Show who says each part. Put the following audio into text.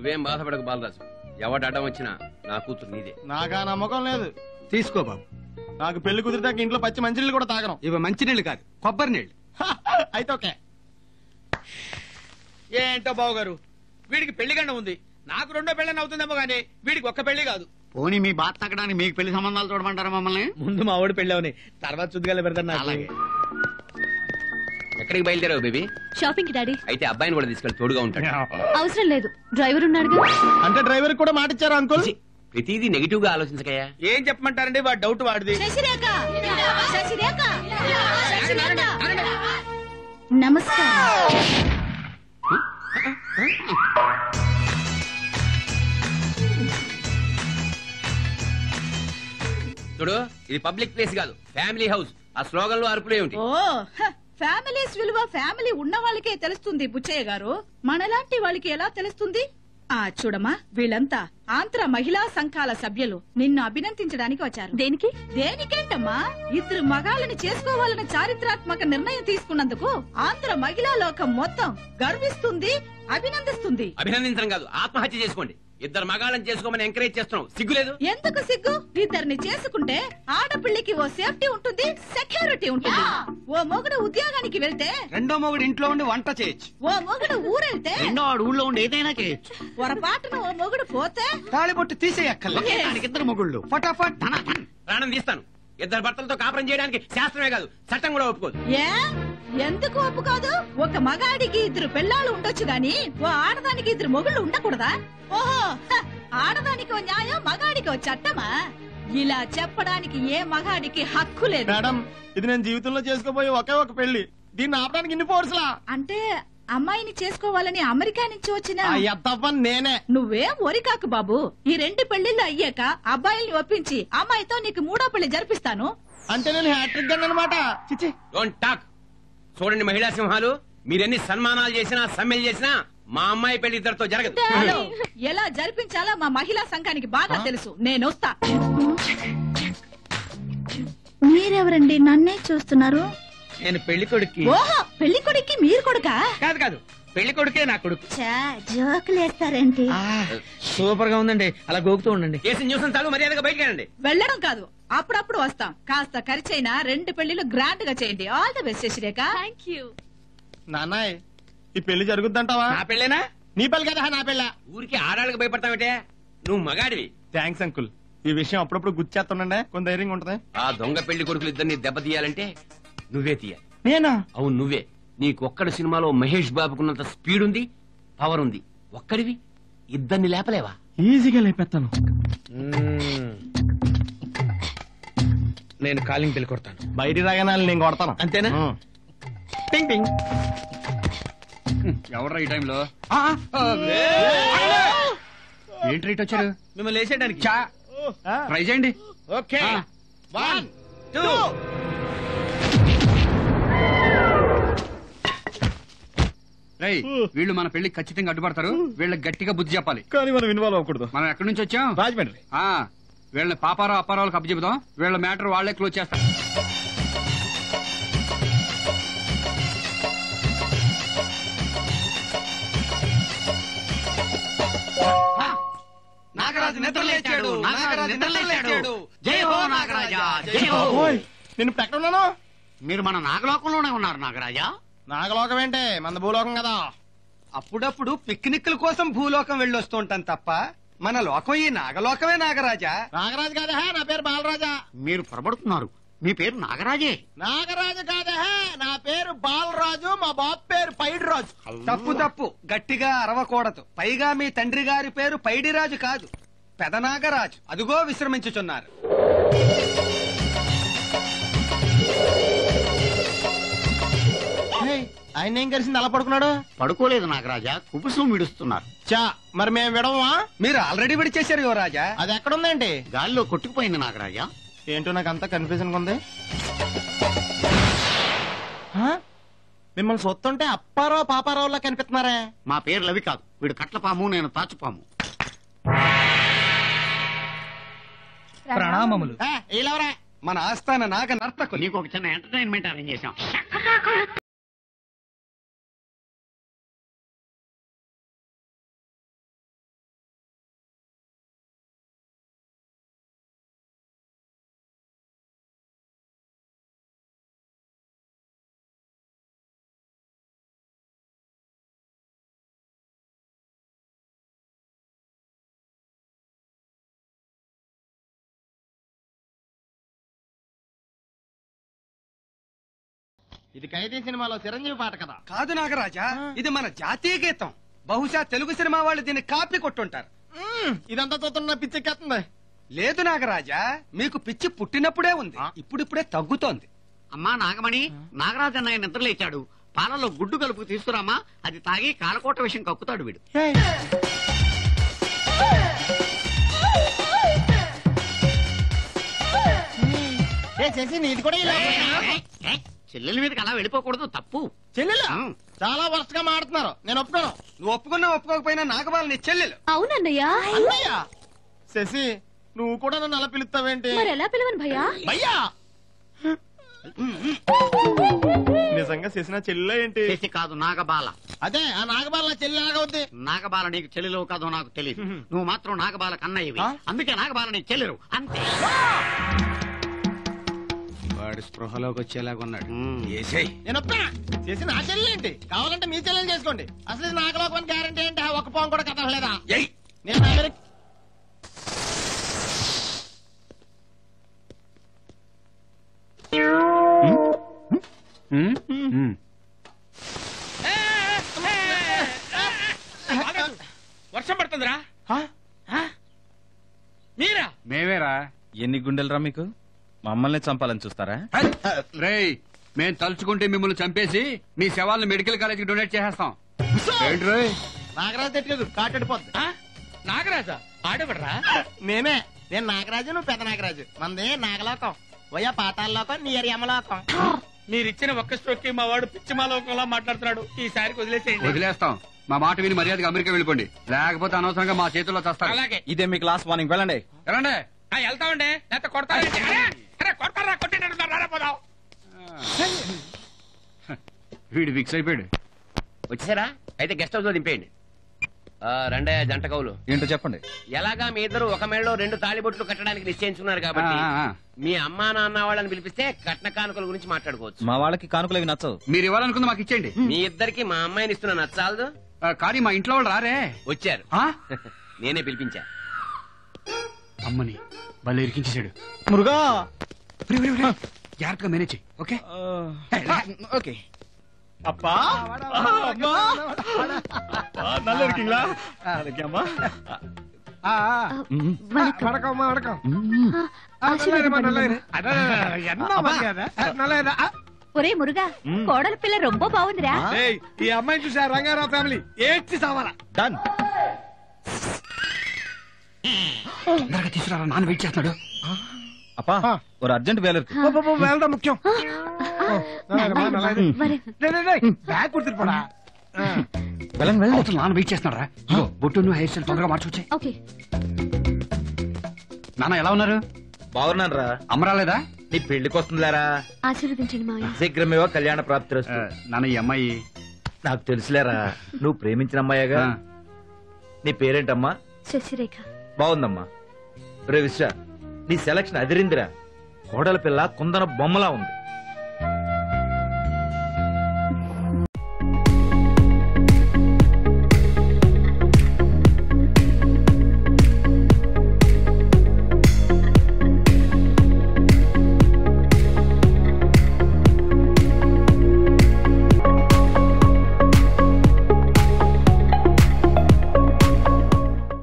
Speaker 1: నువ్వేం బాధపడకు బాలరాజు ఎవడు అడ్డం వచ్చినా నా కూతురు నీదే
Speaker 2: నాకా నమ్మకం లేదు
Speaker 3: తీసుకో బాబు
Speaker 2: నాకు పెళ్లి కుదిరితే ఇంట్లో పచ్చి మంచినీళ్ళు కూడా తాగను
Speaker 3: ఇవి మంచినీళ్ళు కాదు కొబ్బరి నీళ్ళు
Speaker 2: అయితే ఓకే
Speaker 4: ఏంటో బావు గారు వీడికి పెళ్లి గండ ఉంది నాకు రెండో పెళ్ళని అవుతుందేమో గానీ వీడికి ఒక్క పెళ్లి కాదు
Speaker 5: పోనీ మీ బాధ తగ్గడానికి మీకు పెళ్లి సంబంధాలు చూడమంటారా మమ్మల్ని
Speaker 4: ముందు మా వాడు పెళ్లి అవని తర్వాత చుద్దుగా పెడతాను నాకు
Speaker 5: అలాగే
Speaker 1: ఎక్కడికి బయలుదేరావు బేబీ
Speaker 6: షాపింగ్ కి డాడీ
Speaker 1: అయితే అబ్బాయిని కూడా తీసుకెళ్ళి తోడుగా ఉంటాడు
Speaker 6: అవసరం లేదు డ్రైవర్ ఉన్నాడుగా
Speaker 2: అంటే డ్రైవర్ కూడా మాట ఇచ్చారు అంకుల్
Speaker 1: ఛీ, ప్రతిదీ నెగిటివ్ గా ఆలోచించకయ్యా
Speaker 4: ఏం చెప్పమంటారండి వాడు డౌట్ వాడిది
Speaker 6: శశిరేఖ శశిరేఖ శశిరేఖ నమస్కారం
Speaker 1: చూడు ఇది పబ్లిక్ ప్లేస్ కాదు ఫ్యామిలీ హౌస్ ఆ స్లోగన్ లో అరుపులు ఏమిటి
Speaker 7: ఓ హ, ఫ్యామిలీస్ విలువ ఫ్యామిలీ ఉన్న వాళ్ళకే తెలుస్తుంది బుచ్చయ్య గారు మనలాంటి వాళ్ళకి ఎలా తెలుస్తుంది ఆ చూడమ్మా వీళ్ళంతా ఆంధ్ర మహిళా సంఘాల సభ్యులు నిన్ను అభినందించడానికి వచ్చారు
Speaker 6: దేనికి
Speaker 7: దేనికేంటమ్మా ఇద్దరు మగాళ్ళని చేసుకోవాలని చారిత్రాత్మక నిర్ణయం తీసుకున్నందుకు ఆంధ్ర మహిళా లోకం మొత్తం గర్విస్తుంది అభినందిస్తుంది
Speaker 1: అభినందించడం కాదు ఆత్మహత్య చేసుకోండి ఇద్దరు మగాళ్ళని చేసుకోమని ఎంకరేజ్ చేస్తున్నావు సిగ్గులేదు
Speaker 7: ఎందుకు సిగ్గు ఇద్దరిని చేసుకుంటే ఆడపిల్లికి ఓ సేఫ్టీ ఉంటుంది సెక్యూరిటీ ఉంటుంది ఓ మొగుడు ఉద్యోగానికి వెళ్తే
Speaker 3: రెండో మొగుడు ఇంట్లో ఉండి వంట చేయొచ్చు
Speaker 7: ఓ మొగుడు ఊరెళ్తే
Speaker 5: రెండో వాడు ఊళ్ళో ఉండి ఏదైనా చేయొచ్చు
Speaker 7: పొరపాటున ఓ మొగుడు పోతే
Speaker 3: తాళిబొట్టు తీసేయక్కర్లే
Speaker 5: ఒకే దానికి ఇద్దరు మొగుళ్ళు
Speaker 3: ఫటాఫట్
Speaker 5: ధన, ధన.
Speaker 1: ప్రాణం తీస్తాను ఇద్దరు భర్తలతో కాపురం చేయడానికి శాస్త్రమే కాదు చట్టం కూడా ఒప్పుకోదు
Speaker 7: ఏ ఎందుకు ఒప్పు కాదు ఒక మగాడికి ఇద్దరు పెళ్ళాలు ఉండొచ్చు గాని ఓ ఆడదానికి ఇద్దరు మొగుళ్ళు ఉండకూడదా ఓహో హ, ఆడదానికి ఓ న్యాయం మగాడికి ఓ చట్టమా ఇలా చెప్పడానికి ఏ మగాడికి హక్కు లేదు
Speaker 2: మేడం ఇది నేను జీవితంలో చేసుకోబోయే ఒకే ఒక పెళ్లి దీన్ని ఆపడానికి ఇన్ని ఫోర్స్లా
Speaker 7: అంటే అమ్మాయిని చేసుకోవాలని అమెరికా నుంచి వచ్చిన
Speaker 2: అయ్యా తప్ప నేనే
Speaker 7: నువ్వేం ఒరికాకు బాబు ఈ రెండు పెళ్లిళ్ళు అయ్యాక అబ్బాయిల్ని ఒప్పించి అమ్మాయితో నీకు మూడో పెళ్లి జరిపిస్తాను
Speaker 2: అంటే నేను హ్యాట్రిక్ గన్ అనమాట చిచి
Speaker 1: డోంట్ టాక్ చూడండి మహిళా సింహాలు మీరెన్ని సన్మానాలు చేసినా సమ్మెలు చేసినా మా అమ్మాయి పెళ్లి ఇద్దరితో జరగదు
Speaker 7: హలో ఎలా జరిపించాలో మా మహిళా సంఘానికి బాగా తెలుసు నేను వస్తా మీరెవరండి నన్నే చూస్తున్నారు
Speaker 4: నేను పెళ్లి కొడుక్కి
Speaker 7: ఓహో పెళ్లి కొడుక్కి మీరు కొడుకా
Speaker 4: కాదు కాదు పెళ్లి కొడుకే నా కొడుకు
Speaker 7: జోకులు వేస్తారేంటి
Speaker 4: సూపర్ గా ఉందండి అలా గోకుతూ ఉండండి
Speaker 1: కేసు న్యూస్ చాలు మర్యాదగా బయటికి వెళ్ళండి
Speaker 7: వెళ్ళడం కాదు అప్పుడప్పుడు వస్తాం కాస్త ఖర్చైనా రెండు పెళ్లిలు గ్రాండ్ గా చేయండి all the best Sasirekha
Speaker 6: thank you
Speaker 2: నాన్నాయ్ ఈ పెళ్లి జరుగుద్దంటావా
Speaker 4: నా పెళ్ళేనా
Speaker 2: నీ పెళ్లి కదా నా పెళ్ళ
Speaker 1: ఊరికి ఆడాళ్ళకి భయపడతావేటే నువ్వు మగాడివి
Speaker 2: థ్యాంక్స్ అంకుల్ ఈ విషయం అప్పుడప్పుడు గుర్చేస్తుండే కొంత ధైర్యంగా ఉంటది
Speaker 1: ఆ దొంగ పెళ్లి కొడుకులు ఇద్దరిని దెబ్బతీయాలంటే నువ్వే తీయాలి
Speaker 2: నేనా
Speaker 1: అవును నువ్వే నీకొక్కడి సినిమాలో మహేష్ బాబుకున్నంత స్పీడ్ ఉంది పవర్ ఉంది ఒక్కడివి ఇద్దరిని లేపలేవా
Speaker 2: ఈజీగా లేపెత్తాను
Speaker 4: మ్మ్. నేను కాలింగ్ పెళ్లి కొడతాను
Speaker 2: బయటికి రాగానే వాళ్ళని నేను కొడతాను
Speaker 4: అంతేనా?
Speaker 2: ఉం.
Speaker 4: టింగ్ టింగ్
Speaker 3: ఎవడ్రా ఈ టైంలో ఏంటి రైట్ వచ్చారు
Speaker 4: మిమ్మల్ని వేసేయడానికి
Speaker 3: చా
Speaker 2: ఆ,
Speaker 3: ట్రై చేయండి
Speaker 4: ఓకే
Speaker 3: ఆ.
Speaker 4: వన్ టూ
Speaker 3: రేయ్ వీళ్ళు మన పెళ్లి ఖచ్చితంగా అడ్డుపడతారు వీళ్ళకి గట్టిగా బుద్ధి చెప్పాలి
Speaker 2: కానీ మనం ఇన్వాల్వ్ అవ్వకూడదు
Speaker 3: మనం ఎక్కడి నుంచి వచ్చాం
Speaker 2: రాజమండ్రి
Speaker 3: ఆ వీళ్ళని పాపారావు అప్పారావులకు అప్పచెబుదాం వీళ్ళ మ్యాటర్ వాళ్ళే క్లోజ్ చేస్తారు
Speaker 5: నాగరాజు నిద్రలేచాడు నాగరాజు నిద్రలేచాడు జై హో నాగరాజా జై హో
Speaker 2: ఓయ్, నేను ఇప్పుడు ఎక్కడ ఉన్నాను
Speaker 5: మీరు మన నాగలోకంలోనే ఉన్నారు నాగరాజా
Speaker 2: నాగలోకం ఏంటి మన భూలోకం కదా
Speaker 3: అప్పుడప్పుడు పిక్నిక్ల కోసం భూలోకం వెళ్ళొస్తూ ఉంటాం తప్ప మన లోకం ఈ నాగలోకమే నాగరాజా
Speaker 2: నాగరాజు కాదా నా పేరు బాలరాజా
Speaker 5: మీరు పొరబడుతున్నారు మీ పేరు నాగరాజే
Speaker 2: నాగరాజు కాదా నా పేరు బాలరాజు మా బాబు పేరు పైడి రాజు
Speaker 3: తప్పు తప్పు గట్టిగా అరవకూడదు పైగా మీ తండ్రి గారి పేరు పైడిరాజు కాదు పెదనాగరాజు అదుగో విశ్రమించుచున్నారు
Speaker 2: హేయ్, ఆయన ఏం కలిసింది అలా పడుకున్నాడు
Speaker 5: పడుకోలేదు నాగరాజా కుబుసం విడుస్తున్నారు
Speaker 2: చా మరి మేము విడవమా
Speaker 3: మీరు ఆల్రెడీ విడిచేశారు యువరాజా
Speaker 2: అది ఎక్కడుందండి
Speaker 5: గాలిలో కొట్టుకుపోయింది నాగరాజా
Speaker 2: ఏంటో నాకు అంతా కన్ఫ్యూజన్ ఉంది ఆ? మిమ్మల్ని సొత్తుంటే అప్పారావు పాపారావులా కనిపిస్తున్నారే
Speaker 5: మా పేర్లు అవి కాదు వీడు కట్లపాము నేను తాచుపాము
Speaker 4: ప్రణామములు
Speaker 2: ఏ, ఈలెవరే?
Speaker 3: మన ఆస్థాన నాగ నర్తకులు
Speaker 5: నీకు ఒక చిన్న ఎంటర్టైన్మెంట్ అరేంజ్ చేశాం
Speaker 2: ఇది ఖైదీ సినిమాలో చిరంజీవి పాట కదా
Speaker 3: కాదు నాగరాజా ఇది మన జాతీయ గీతం బహుశా తెలుగు సినిమా వాళ్ళు దీన్ని కాపీ కొట్టుంటారు
Speaker 2: మ్మ్, ఇదంతా చూస్తున్న పిచ్చెక్కేస్తుంది
Speaker 3: లేదు నాగరాజా మీకు పిచ్చి పుట్టినప్పుడే ఉంది ఇప్పుడిప్పుడే తగ్గుతోంది
Speaker 5: అమ్మా నాగమణి నాగరాజు అన్నయ్య నిద్రలేచాడు పాలలో గుడ్డు కలుపు తీసుకురామా అది తాగి కాలకోట విషయం కక్కుతాడు వీడు
Speaker 2: ఏ చేసి నీది కూడా ఇలా
Speaker 5: ఏయ్, ఏయ్, చెల్లెల మీదకి అలా వెళ్ళిపోకూడదు తప్పు
Speaker 2: చెల్లెలు
Speaker 5: ఆ.
Speaker 2: చాలా వరస్ట్ గా మాడుతున్నారు నేను ఒప్పుకోను
Speaker 3: నువ్వు ఒప్పుకున్నా ఒప్పుకోకపోయినా నాగబాల నీ చెల్లెలు
Speaker 6: అవునన్నయ్య
Speaker 2: అన్నయ్య శశి నువ్వు కూడా నన్ను అలా పిలుస్తావేంటి
Speaker 6: మరి ఎలా పిలవను భయ్యా
Speaker 2: భయ్యా నిజంగా చేసిన చెల్లె ఏంటి
Speaker 5: చేసి కాదు నాగబాల
Speaker 2: అదే ఆ నాగబాల నా చెల్లి ఎలాగవుద్ది
Speaker 5: నాగబాల నీకు చెల్లెలు కాదో నాకు తెలియదు నువ్వు మాత్రం నాగబాల కన్నయ్యవి అందుకే నాగబాల నీకు చెల్లెరు అంతే
Speaker 3: వాడి స్పృహలోకి వచ్చేలాగున్నాడు
Speaker 5: మ్మ్.
Speaker 2: నేను ఒప్పుకోనా చేసి నా చెల్లి ఏంటి కావాలంటే మీ చెల్లెలు చేసుకోండి అసలు ఇది నాగలోకం గ్యారంటీ ఏంటి ఆ ఒక్క పోం కూడా కదలలేదా నేను అమెరికా
Speaker 4: ఆగదు. వర్షం పడుతుందిరా ఆ? మీరా
Speaker 8: మేమేరా
Speaker 9: ఎన్ని గుండెలరా మీకు మమ్మల్ని చంపాలని చూస్తారా
Speaker 8: రేయ్ మేం తలుచుకుంటే మిమ్మల్ని చంపేసి మీ శవాలను మెడికల్ కాలేజీకి డొనేట్ చేసేస్తాం ఏంటి రోయ్
Speaker 2: నాగరాజు తిట్టలేదు కాటడిపోద్ది
Speaker 4: ఆ? నాగరాజా ఆడబడరా
Speaker 2: నేనే నేను నాగరాజు నువ్వు పెద్ద నాగరాజు మంది నాగలోకం పోయా పాతాళలోకం నీ యమలోకం
Speaker 4: మీరిచ్చిన ఒక్క స్ట్రోక్ కి మా వాడు పిచ్చిమాలోకంలా మాట్లాడుతున్నాడు ఈసారికి వదిలేసేయండి
Speaker 8: వదిలేస్తాం మా మాట విని మర్యాదగా అమెరికా వెళ్ళిపోండి లేకపోతే అనవసరంగా మా చేతుల్లో చస్తారు
Speaker 4: అలాగే
Speaker 9: ఇదే మీ క్లాస్ వార్నింగ్ వెళ్ళండి
Speaker 8: ఎలాండే
Speaker 4: ఆ, వెళ్తామండి లేకపోతే కొడతారండి అరే, అరే కొడతారా కొట్టేటట్టు రారా పోదాం
Speaker 8: వీడు ఫిక్స్ అయిపోయాడు
Speaker 1: వచ్చేసారా అయితే గెస్ట్ హౌస్ లో దింపేయండి ఆ, రండయ్య జంట కవులు
Speaker 9: ఏంటో చెప్పండి
Speaker 1: ఎలాగా మీ ఇద్దరు ఒక మేడలో రెండు తాళిబొట్లు కట్టడానికి నిశ్చయించుకున్నారు కాబట్టి
Speaker 8: ఆ, ఆ.
Speaker 1: మీ అమ్మా నాన్న వాళ్ళని పిలిపిస్తే కట్న కానుకల గురించి మాట్లాడుకోవచ్చు
Speaker 9: మా వాళ్ళకి కానుకలు అవి నచ్చవు
Speaker 8: మీరు ఇవ్వాలనుకుంది మాకు ఇచ్చేయండి
Speaker 1: మీ ఇద్దరికి మా అమ్మాయిని ఇస్తున్న నచ్చాలదు
Speaker 8: ఆ, కానీ మా ఇంట్లో వాళ్ళు రారే
Speaker 1: వచ్చారు
Speaker 8: ఆ?
Speaker 1: నేనే పిలిపించా
Speaker 8: అమ్మని భలే ఇరికించేశాడు
Speaker 2: మురుగా
Speaker 8: ఒరేయ్, ఒరేయ్, ఒరేయ్. జాగ్రత్తగా మేనేజ్ చెయ్యి ఓకే
Speaker 9: ఓకే
Speaker 2: అప్పా
Speaker 6: ఒరే మురుగా కోడల పిల్ల రొంబ బాగుందిరా
Speaker 2: ఈ అమ్మాయిని చూసా రంగారావు ఫ్యామిలీ ఏడ్చి సావాలా
Speaker 9: డన్
Speaker 8: తొందరగా తీసుకురా నాన్న వెయిట్ చేస్తున్నాడు
Speaker 9: అప్పా ఒక అర్జెంట్ వేలర్
Speaker 2: వెళ్దాం ముఖ్యం
Speaker 6: మరి
Speaker 2: బ్యాగ్ కుడుతున్నా
Speaker 9: వెళ్ళండి వెళ్ళండి
Speaker 8: అవతల నాన్న వెయిట్ చేస్తున్నాడు రా ఇదిగో, బొట్టు నువ్వు హెయిర్ స్టైల్ తొందరగా మార్చొచ్చే
Speaker 6: ఓకే
Speaker 8: నాన్న ఎలా ఉన్నారు
Speaker 9: బాగున్నాను రా
Speaker 8: అమ్మ రాలేదా
Speaker 9: నీ పెళ్లికి వస్తుందిలేరా
Speaker 6: ఆశీర్వదించండి మావయ్య
Speaker 9: శీఘ్రమేవో కళ్యాణ ప్రాప్తి
Speaker 8: ఆ, నాన్న ఈ అమ్మాయి
Speaker 9: నాకు తెలుసులేరా నువ్వు ప్రేమించిన అమ్మాయిగా
Speaker 8: ఆ,
Speaker 9: నీ పేరేంటమ్మా
Speaker 6: శశిరేఖ
Speaker 9: బాగుందమ్మా రే విశ్వ నీ సెలక్షన్ అదిరిందిరా కోడల పిల్ల కుందన బొమ్మలా ఉంది